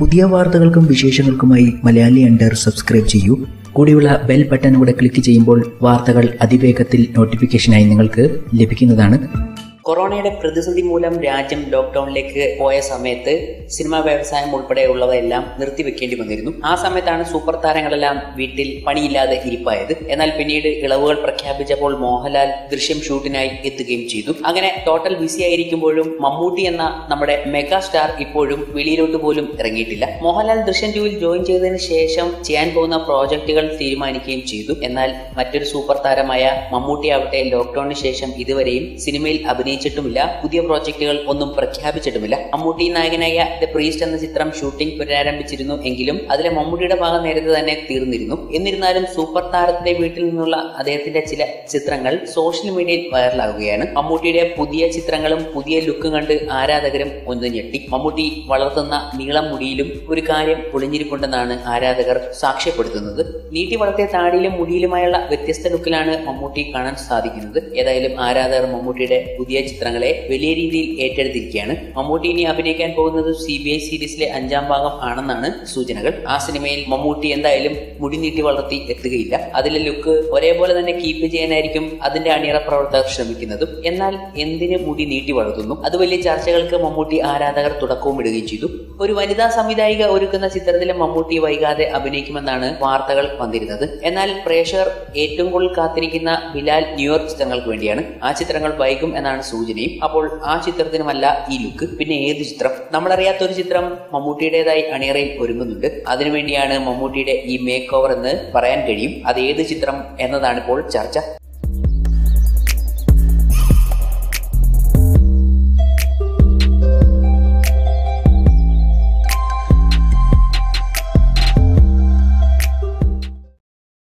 പുതിയ വാർത്തകൾക്കും വിശേഷങ്ങൾക്കുമായി Malayali under subscribe ചെയ്യൂ കൂടിയുള്ള ബെൽ ബട്ടൺ കൂടെ ക്ലിക്ക് ചെയ്യുമ്പോൾ വാർത്തകൾ അതിവേഗത്തിൽ നോട്ടിഫിക്കേഷനായി നിങ്ങൾക്ക് ലഭിക്കുന്നതാണ് കൊറോണയുടെ പ്രതിസന്ധി മൂലം രാജ്യം ലോക്ക്ഡൌണിലേക്ക് പോയ സമയത്ത് സിനിമാ വ്യവസായം ഉൾപ്പെടെയുള്ളവയെല്ലാം നിർത്തിവെക്കേണ്ടി വന്നിരുന്നു ആ സമയത്താണ് സൂപ്പർ താരങ്ങളെല്ലാം വീട്ടിൽ പണിയില്ലാതെ ഇരിപ്പായത് എന്നാൽ പിന്നീട് ഇളവുകൾ പ്രഖ്യാപിച്ചപ്പോൾ മോഹൻലാൽ ദൃശ്യം ഷൂട്ടിനായി എത്തുകയും ചെയ്തു അങ്ങനെ ടോട്ടൽ ബിസി ആയിരിക്കുമ്പോഴും മമ്മൂട്ടി എന്ന നമ്മുടെ മെഗാ സ്റ്റാർ ഇപ്പോഴും വെളിയിലോട്ട് പോലും ഇറങ്ങിയിട്ടില്ല മോഹൻലാൽ ദൃശ്യം ടൂവിൽ ജോയിൻ ചെയ്തതിനു ശേഷം ചെയ്യാൻ പോകുന്ന പ്രോജക്റ്റുകൾ തീരുമാനിക്കുകയും ചെയ്തു എന്നാൽ മറ്റൊരു സൂപ്പർ താരമായ മമ്മൂട്ടി ആവട്ടെ ലോക്ക്ഡൌണിന് ശേഷം ഇതുവരെയും സിനിമയിൽ അഭിനയിച്ചിട്ടുമില്ല പുതിയ പ്രോജക്റ്റുകൾ ഒന്നും പ്രഖ്യാപിച്ചിട്ടുമില്ല മമ്മൂട്ടി നായകനായ ദ പ്രീസ്റ്റ് എന്ന ചിത്രം ഷൂട്ടിംഗ് പുനരാരംഭിച്ചിരുന്നു എങ്കിലും അതിലെ മമ്മൂട്ടിയുടെ ഭാഗം നേരത്തെ തന്നെ തീർന്നിരുന്നു എന്നിരുന്നാലും സൂപ്പർ താരത്തിന്റെ വീട്ടിൽ നിന്നുള്ള അദ്ദേഹത്തിന്റെ ചില ചിത്രങ്ങൾ സോഷ്യൽ മീഡിയയിൽ വൈറലാകുകയാണ് മമ്മൂട്ടിയുടെ പുതിയ ചിത്രങ്ങളും പുതിയ ലുക്കും കണ്ട് ആരാധകരും ഒന്ന് ഞെട്ടി മമ്മൂട്ടി വളർത്തുന്ന നീളം മുടിയിലും ഒരു കാര്യം ഒളിഞ്ഞിരിപ്പുണ്ടെന്നാണ് ആരാധകർ സാക്ഷ്യപ്പെടുത്തുന്നത് നീട്ടി വളർത്തിയ താടിയിലും മുടിയിലുമായുള്ള വ്യത്യസ്ത ലുക്കിലാണ് മമ്മൂട്ടി കാണാൻ സാധിക്കുന്നത് ഏതായാലും ആരാധകർ മമ്മൂട്ടിയുടെ പുതിയ ചിത്രങ്ങളെ വലിയ രീതിയിൽ ഏറ്റെടുത്തിരിക്കുകയാണ് മമ്മൂട്ടി ഇനി അഭിനയിക്കാൻ പോകുന്നത് സി ബി ഐ സീരീസിലെ അഞ്ചാം ഭാഗം ആണെന്നാണ് സൂചനകൾ ആ സിനിമയിൽ മമ്മൂട്ടി എന്തായാലും മുടി നീട്ടി വളർത്തി എത്തുകയില്ല അതിലെ ലുക്ക് ഒരേപോലെ തന്നെ കീപ്പ് ചെയ്യാനായിരിക്കും അതിന്റെ അണിയറ പ്രവർത്തകർ ശ്രമിക്കുന്നതും എന്നാൽ എന്തിന് മുടി നീട്ടി വളർത്തുന്നു അത് വലിയ ചർച്ചകൾക്ക് മമ്മൂട്ടി ആരാധകർ തുടക്കവും ഇടുകയും ചെയ്തു ഒരു വനിതാ സംവിധായിക ഒരുക്കുന്ന ചിത്രത്തിലും മമ്മൂട്ടി വൈകാതെ അഭിനയിക്കുമെന്നാണ് വാർത്തകൾ വന്നിരുന്നത് എന്നാൽ പ്രേക്ഷകർ ഏറ്റവും കൂടുതൽ കാത്തിരിക്കുന്ന ബിലാൽ ന്യൂയോർക്ക് ചിത്രങ്ങൾക്ക് വേണ്ടിയാണ് ആ ചിത്രങ്ങൾ വൈകും എന്നാണ് സൂചനയും അപ്പോൾ ആ ചിത്രത്തിനുമല്ല ഈ ലുക്ക് പിന്നെ ഏത് ചിത്രം നമ്മളറിയാത്ത ഒരു ചിത്രം മമ്മൂട്ടിയുടേതായി അണിയറയിൽ ഒരുങ്ങുന്നുണ്ട് അതിനുവേണ്ടിയാണ് മമ്മൂട്ടിയുടെ ഈ മേക്ക് ഓവർ എന്ന് പറയാൻ കഴിയും അത് ഏത് ചിത്രം എന്നതാണ് ഇപ്പോൾ ചർച്ച